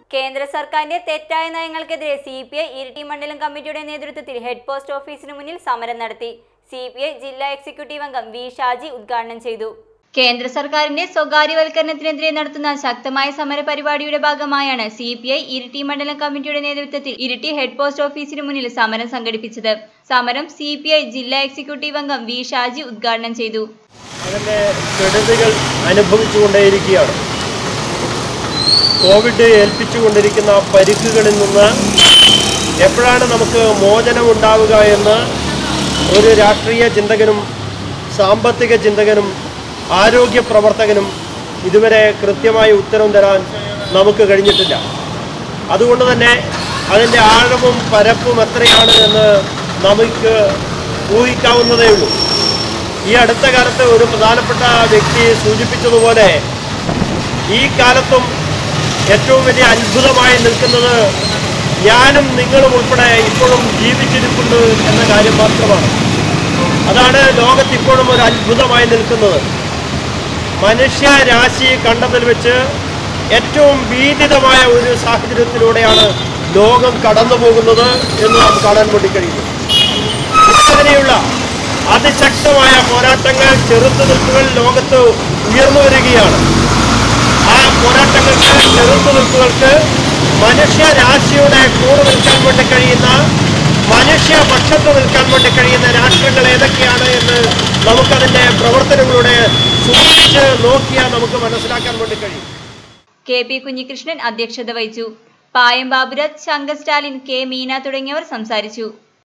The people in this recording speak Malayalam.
കേന്ദ്ര സർക്കാരിന്റെ തെറ്റായ നയങ്ങൾക്കെതിരെ സി പി ഐ ഇരിട്ടി മണ്ഡലം കമ്മിറ്റിയുടെ നേതൃത്വത്തിൽ ഹെഡ് പോസ്റ്റ് ഓഫീസിന് മുന്നിൽ സമരം നടത്തി സി പി ഐ ജില്ലാ എക്സിക്യൂട്ടീവ് അംഗം വി ഷാജി ഉദ്ഘാടനം ചെയ്തു കേന്ദ്ര സർക്കാരിന്റെ സ്വകാര്യവൽക്കരണത്തിനെതിരെ നടത്തുന്ന ശക്തമായ സമര പരിപാടിയുടെ ഭാഗമായാണ് സി പി ഐ ഇരിട്ടി മണ്ഡലം കമ്മിറ്റിയുടെ നേതൃത്വത്തിൽ ഇരിട്ടി ഹെഡ് പോസ്റ്റ് ഓഫീസിന് മുന്നിൽ സമരം സംഘടിപ്പിച്ചത് സമരം സി പി ഐ ജില്ലാ എക്സിക്യൂട്ടീവ് അംഗം വി ഷാജി ഉദ്ഘാടനം ചെയ്തു അതിൻ്റെ കെടുതികൾ അനുഭവിച്ചുകൊണ്ടേയിരിക്കുകയാണ് കോവിഡ് ഏൽപ്പിച്ചുകൊണ്ടിരിക്കുന്ന പരിക്കുകളിൽ നിന്ന് എപ്പോഴാണ് നമുക്ക് മോചനം ഉണ്ടാവുക എന്ന് ഒരു രാഷ്ട്രീയ ചിന്തകനും സാമ്പത്തിക ചിന്തകനും ആരോഗ്യ പ്രവർത്തകനും ഇതുവരെ കൃത്യമായ ഉത്തരം തരാൻ നമുക്ക് കഴിഞ്ഞിട്ടില്ല അതുകൊണ്ട് തന്നെ അതിൻ്റെ ആഴവും പരപ്പും എത്രയാണ് എന്ന് നമുക്ക് ഊഹിക്കാവുന്നതേ ഉള്ളൂ ഈ അടുത്ത കാലത്ത് ഒരു പ്രധാനപ്പെട്ട വ്യക്തി സൂചിപ്പിച്ചതുപോലെ ഈ കാലത്തും ഏറ്റവും വലിയ അത്ഭുതമായി നിൽക്കുന്നത് ഞാനും നിങ്ങളും ഉൾപ്പെടെ ഇപ്പോഴും ജീവിച്ചിരിപ്പുണ്ട് എന്ന കാര്യം മാത്രമാണ് അതാണ് ലോകത്ത് ഇപ്പോഴും ഒരു അത്ഭുതമായി നിൽക്കുന്നത് മനുഷ്യരാശി കണ്ടതിൽ വെച്ച് ഏറ്റവും ഭീതിതമായ ഒരു സാഹചര്യത്തിലൂടെയാണ് ലോകം കടന്നു പോകുന്നത് എന്ന് നാം കാണാൻ വേണ്ടി കഴിയുന്നു ഇത്തരത്തിലുള്ള അതിശക്തമായ പോരാട്ടങ്ങൾ ചെറുത്തുനിൽപ്പുകൾ ലോകത്ത് ഉയർന്നു വരികയാണ് ആ പോരാട്ടങ്ങൾക്ക് ചെറുത്തുനിൽപ്പുകൾക്ക് മനുഷ്യരാശിയുടെ കൂടെ നിൽക്കാൻ വേണ്ടി കഴിയുന്ന മനുഷ്യപക്ഷത്ത് നിൽക്കാൻ വേണ്ടി കഴിയുന്ന രാഷ്ട്രങ്ങൾ ഏതൊക്കെയാണ് എന്ന് നമുക്കതിൻ്റെ പ്രവർത്തനങ്ങളുടെ സൂക്ഷിച്ച് നോക്കിയാൽ നമുക്ക് മനസ്സിലാക്കാൻ വേണ്ടി കഴിയും കെ പി കുഞ്ഞികൃഷ്ണൻ അധ്യക്ഷത വഹിച്ചു പായം ബാബുരാജ് ശങ്കർ സ്റ്റാലിൻ കെ മീന തുടങ്ങിയവർ സംസാരിച്ചു